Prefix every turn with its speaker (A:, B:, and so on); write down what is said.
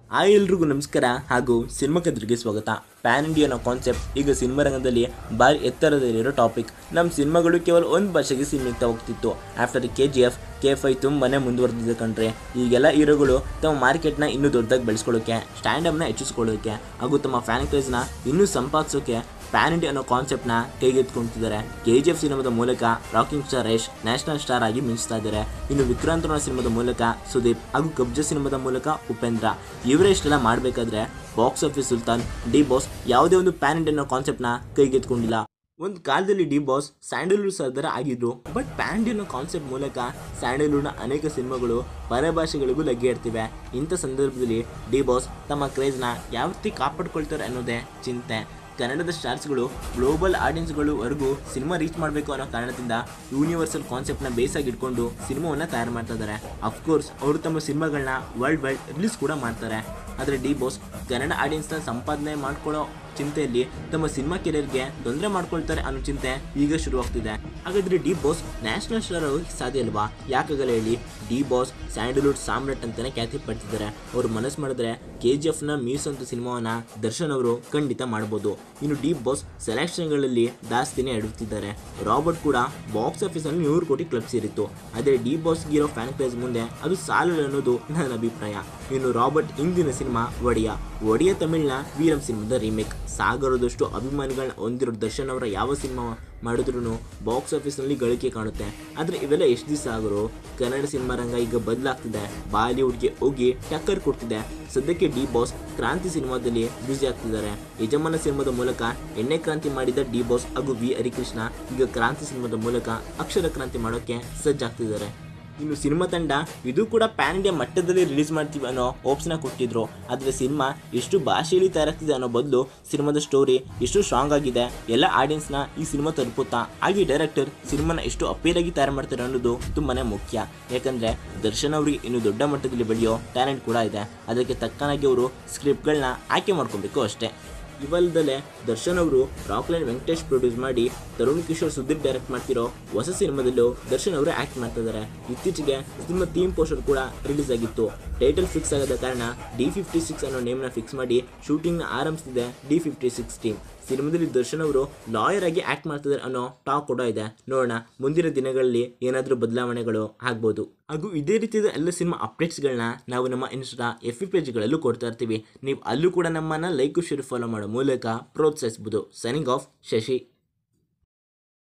A: ಆ ಎಲ್ರಿಗೂ ನಮಸ್ಕಾರ ಹಾಗೂ ಸಿನಿಮಾ ಕದ್ರಿಗೆ ಸ್ವಾಗತ ಪ್ಯಾನ್ ಇಂಡಿಯಾ ಅನ್ನೋ ಕಾನ್ಸೆಪ್ಟ್ ಈಗ ಸಿನಿಮಾ ರಂಗದಲ್ಲಿ ಭಾರಿ ಎತ್ತರದಲ್ಲಿರೋ ಟಾಪಿಕ್ ನಮ್ಮ ಸಿನಿಮಾಗಳು ಕೇವಲ ಒಂದು ಭಾಷೆಗೆ ಸೀಮಿತ ಹೋಗ್ತಿತ್ತು after K G F K F I ತುಂಬಾನೇ ಮುಂದುವರೆದಿದೆ ಕಂಡ್ರೆ ಈಗೆಲ್ಲ ಹೀರೋಗಳು ತಮ್ಮ ಮಾರ್ಕೆಟ್ನ ಇನ್ನೂ ದೊಡ್ಡದಾಗಿ ಬೆಳೆಸ್ಕೊಳ್ಳೋಕೆ ಸ್ಟ್ಯಾಂಡಪ್ನ ಹೆಚ್ಚಿಸ್ಕೊಳ್ಳೋಕೆ ಹಾಗೂ ತಮ್ಮ ಫ್ಯಾನ್ ಕ್ರೇಜ್ನ ಇನ್ನೂ ಸಂಪಾದಿಸೋಕೆ ಪ್ಯಾನ್ ಇಂಡಿಯಾ ಅನ್ನೋ ಕಾನ್ಸೆಪ್ಟ್ನ ಕೈಗೆತ್ಕೊಂತಿದ್ದಾರೆ ಕೆ ಜಿ ಎಫ್ ಸಿನಿಮಾದ ಮೂಲಕ rocking star Yash national star ಆಗಿ ಮಿಂಚ್ತಾ ಇದ್ದಾರೆ ಇನ್ನು ವಿಕ್ರಾಂತ್ ರೋಣ ಸಿನಿಮಾದ ಮೂಲಕ ಸುದೀಪ್ ಹಾಗೂ ಕಬ್ಜ ಸಿನಿಮಾದ ಮೂಲಕ ಉಪೇಂದ್ರ ಇವರೇ ಇಷ್ಟೆಲ್ಲ ಮಾಡಬೇಕಾದ್ರೆ ಬಾಕ್ಸ್ ಆಫೀಸ್ ಸುಲ್ತಾನ್ ಡಿ ಬಾಸ್ ಯಾವುದೇ ಒಂದು ಪ್ಯಾನ್ ಇಂಡಿಯಾ ಅನ್ನೋ ಕಾನ್ಸೆಪ್ಟ್ನ ಕೈಗೆತ್ಕೊಂಡಿಲ್ಲ ಒಂದು ಕಾಲದಲ್ಲಿ ಡಿ ಬಾಸ್ ಸ್ಯಾಂಡಲ್ವುಡ್ ಸರ್ದಾರ ಆಗಿದ್ರು ಬಟ್ ಪ್ಯಾನ್ ಇಂಡಿಯಾ ಅನ್ನೋ ಕಾನ್ಸೆಪ್ಟ್ ಮೂಲಕ ಸ್ಯಾಂಡಲ್ವುಡ್ನ ಅನೇಕ ಸಿನಿಮಾಗಳು ಪರಭಾಷೆಗಳಿಗೂ ಲಗ್ಗೆ ಇಡ್ತಿವೆ ಇಂಥ ಸಂದರ್ಭದಲ್ಲಿ ಡಿ ಬಾಸ್ ತಮ್ಮ ಕ್ರೇಜ್ನ ಯಾವ ರೀತಿ ಕಾಪಾಡ್ಕೊಳ್ತಾರೆ ಅನ್ನೋದೇ ಚಿಂತೆ ಕನ್ನಡದ ಸ್ಟಾರ್ಸ್ಗಳು ಗ್ಲೋಬಲ್ ಆಡಿಯನ್ಸ್ಗಳವರೆಗೂ ಸಿನಿಮಾ ರೀಚ್ ಮಾಡಬೇಕು ಅನ್ನೋ ಕಾರಣದಿಂದ ಯೂನಿವರ್ಸಲ್ ಕಾನ್ಸೆಪ್ಟ್ನ ಬೇಸಾಗಿ ಇಟ್ಕೊಂಡು ಸಿನಿಮಾವನ್ನು ತಯಾರು ಮಾಡ್ತಾ ಇದ್ದಾರೆ ಅಫ್ಕೋರ್ಸ್ ಅವರು ತಮ್ಮ ಸಿನಿಮಾಗಳನ್ನ ವರ್ಲ್ಡ್ ವೈಡ್ ರಿಲೀಸ್ ಕೂಡ ಮಾಡ್ತಾರೆ ಆದರೆ ಡಿ ಬಾಸ್ ಕನ್ನಡ ಆಡಿಯನ್ಸ್ನ ಸಂಪಾದನೆ ಮಾಡ್ಕೊಳ್ಳೋ ಚಿಂತೆಯಲ್ಲಿ ತಮ್ಮ ಸಿನಿಮಾ ಕೆರಿಯರ್ಗೆ ತೊಂದರೆ ಮಾಡ್ಕೊಳ್ತಾರೆ ಅನ್ನೋ ಚಿಂತೆ ಈಗ ಶುರುವಾಗ್ತಿದೆ ಹಾಗಾದ್ರೆ ಡಿ ಬಾಸ್ ನ್ಯಾಷನಲ್ ಸ್ಟಾರ್ ಆಗೋಕೆ ಸಾಧ್ಯ ಅಲ್ವಾ ಯಾಕಾಗಲ್ಲ ಹೇಳಿ ಡಿ ಬಾಸ್ ಸ್ಯಾಂಡಲ್ವುಡ್ ಸಾಮ್ರಾಟ್ ಅಂತಾನೆ ಖ್ಯಾತಿ ಪಡ್ತಿದ್ದಾರೆ ಅವ್ರು ಮನಸ್ಸು ಮಾಡಿದ್ರೆ ಕೆ ಜಿ ಎಫ್ನ ಮ್ಯೂಸ್ ಅಂತ ಸಿನಿಮಾವನ್ನ ದರ್ಶನ್ ಅವರು ಖಂಡಿತ ಮಾಡ್ಬೋದು ಇನ್ನು ಡಿ ಬಾಸ್ ಸೆಲೆಕ್ಷನ್ಗಳಲ್ಲಿ ಜಾಸ್ತಿನೇ ಎಡುತ್ತಿದ್ದಾರೆ ರಾಬರ್ಟ್ ಕೂಡ ಬಾಕ್ಸ್ ಆಫೀಸಲ್ಲಿ ನೂರು ಕೋಟಿ ಕ್ಲಬ್ ಸೇರಿತ್ತು ಆದರೆ ಡಿ ಬಾಸ್ಗಿರೋ ಫ್ಯಾನ್ ಕ್ರೇಜ್ ಮುಂದೆ ಅದು ಸಾಲಲ್ಲ ಅನ್ನೋದು ನನ್ನ ಅಭಿಪ್ರಾಯ ಇನ್ನು ರಾಬರ್ಟ್ ಇಂದಿನ ಸಿನಿಮಾ ಒಡಿಯಾ ಒಡಿಯಾ ತಮಿಳ್ನ ವೀರಂ ಸಿನಿಮಾದ ರೀಮೇಕ್ ಸಾಗರದಷ್ಟು ಅಭಿಮಾನಿಗಳನ್ನ ಹೊಂದಿರೋ ದರ್ಶನ್ ಅವರ ಯಾವ ಸಿನಿಮಾ ಮಾಡಿದ್ರು ಬಾಕ್ಸ್ ಆಫೀಸ್ನಲ್ಲಿ ಗಳಿಕೆ ಕಾಣುತ್ತೆ ಆದರೆ ಇವೆಲ್ಲ ಎಷ್ಟು ದಿವಸ ಆದರೂ ಕನ್ನಡ ಸಿನಿಮಾ ರಂಗ ಈಗ ಬದಲಾಗ್ತಿದೆ ಬಾಲಿವುಡ್ಗೆ ಹೋಗಿ ಟಕ್ಕರ್ ಕೊಡ್ತಿದೆ ಸದ್ಯಕ್ಕೆ ಡಿ ಬಾಸ್ ಕ್ರಾಂತಿ ಸಿನಿಮಾದಲ್ಲಿ ಬ್ಯುಸಿ ಆಗ್ತಿದ್ದಾರೆ ಯಜಮಾನ ಸಿನಿಮಾದ ಮೂಲಕ ಎಣ್ಣೆ ಕ್ರಾಂತಿ ಮಾಡಿದ ಡಿ ಬಾಸ್ ಹಾಗೂ ವಿ ಹರಿಕೃಷ್ಣ ಈಗ ಕ್ರಾಂತಿ ಸಿನಿಮಾದ ಮೂಲಕ ಅಕ್ಷರ ಕ್ರಾಂತಿ ಮಾಡೋಕ್ಕೆ ಸಜ್ಜಾಗ್ತಿದ್ದಾರೆ ಇನ್ನು ಸಿನಿಮಾ ತಂಡ ಇದು ಕೂಡ ಪ್ಯಾನ್ ಇಂಡಿಯಾ ಮಟ್ಟದಲ್ಲಿ ರಿಲೀಸ್ ಮಾಡ್ತೀವಿ ಅನ್ನೋ ಹೋಪ್ಸ್ನ ಕೊಟ್ಟಿದ್ರು ಆದರೆ ಸಿನಿಮಾ ಎಷ್ಟು ಭಾಷೆಯಲ್ಲಿ ತಯಾರಾಗ್ತಿದೆ ಅನ್ನೋ ಬದಲು ಸಿನಿಮಾದ ಸ್ಟೋರಿ ಎಷ್ಟು ಸ್ಟ್ರಾಂಗ್ ಆಗಿದೆ ಎಲ್ಲ ಆಡಿಯನ್ಸ್ನ ಈ ಸಿನಿಮಾ ತಲುಪುತ್ತಾ ಹಾಗೆ ಡೈರೆಕ್ಟರ್ ಸಿನಿಮಾನ ಎಷ್ಟು ಅಪೀಲಾಗಿ ತಯಾರು ಮಾಡ್ತಾರೆ ಅನ್ನೋದು ತುಂಬಾನೇ ಮುಖ್ಯ ಯಾಕಂದ್ರೆ ದರ್ಶನ್ ಅವರಿಗೆ ಇನ್ನು ದೊಡ್ಡ ಮಟ್ಟದಲ್ಲಿ ಬೆಳೆಯೋ ಟ್ಯಾಲೆಂಟ್ ಕೂಡ ಇದೆ ಅದಕ್ಕೆ ತಕ್ಕನಾಗಿ ಅವರು ಸ್ಕ್ರಿಪ್ಟ್ಗಳನ್ನ ಆಯ್ಕೆ ಮಾಡ್ಕೊಬೇಕು ಅಷ್ಟೇ ಇವಲ್ದಲೆ ದರ್ಶನ್ ಅವರು ರಾಕ್ಲೈನ್ ವೆಂಕಟೇಶ್ ಪ್ರೊಡ್ಯೂಸ್ ಮಾಡಿ ತರುಣ್ ಕಿಶೋರ್ ಸುದೀಪ್ ಡೈರೆಕ್ಟ್ ಮಾಡ್ತಿರೋ ಹೊಸ ಸಿನಿಮಾದಲ್ಲೂ ದರ್ಶನ್ ಅವರು ಆಕ್ಟ್ ಮಾಡ್ತಾ ಇದ್ದಾರೆ ಇತ್ತೀಚೆಗೆ ಸಿನಿಮಾ ಥೀಮ್ ಪೋಸ್ಟರ್ ಕೂಡ ರಿಲೀಸ್ ಆಗಿತ್ತು ಟೈಟಲ್ ಫಿಕ್ಸ್ ಆಗದ ಕಾರಣ ಡಿ ಫಿಫ್ಟಿ ಸಿಕ್ಸ್ ಅನ್ನೋ ನೇಮ್ನ ಫಿಕ್ಸ್ ಮಾಡಿ ಶೂಟಿಂಗ್ನ ಆರಂಭಿಸಿದೆ ಡಿ ಫಿಫ್ಟಿ ಸಿಕ್ಸ್ ಟೀಮ್ ಸಿನಿಮಾದಲ್ಲಿ ದರ್ಶನ್ ಅವರು ಲಾಯರ್ ಆಗಿ ಆಕ್ಟ್ ಮಾಡ್ತಿದ್ದಾರೆ ಅನ್ನೋ ಟಾಕ್ ಕೂಡ ಇದೆ ನೋಡೋಣ ಮುಂದಿನ ದಿನಗಳಲ್ಲಿ ಏನಾದರೂ ಬದಲಾವಣೆಗಳು ಆಗ್ಬೋದು ಹಾಗೂ ಇದೇ ರೀತಿಯ ಎಲ್ಲ ಸಿನಿಮಾ ಅಪ್ಡೇಟ್ಸ್ಗಳನ್ನ ನಾವು ನಮ್ಮ ಇನ್ಸ್ಟಾ ಎಫ್ ಇ ಪೇಜ್ಗಳಲ್ಲೂ ಕೊಡ್ತಾ ಇರ್ತೀವಿ ನೀವು ಅಲ್ಲೂ ಕೂಡ ನಮ್ಮನ್ನ ಲೈಕ್ ಶೇರ್ ಫಾಲೋ ಮಾಡೋ ಮೂಲಕ ಪ್ರೋತ್ಸಾಹಿಸಬಹುದು ಸೈನಿಂಗ್ ಆಫ್ ಶಶಿ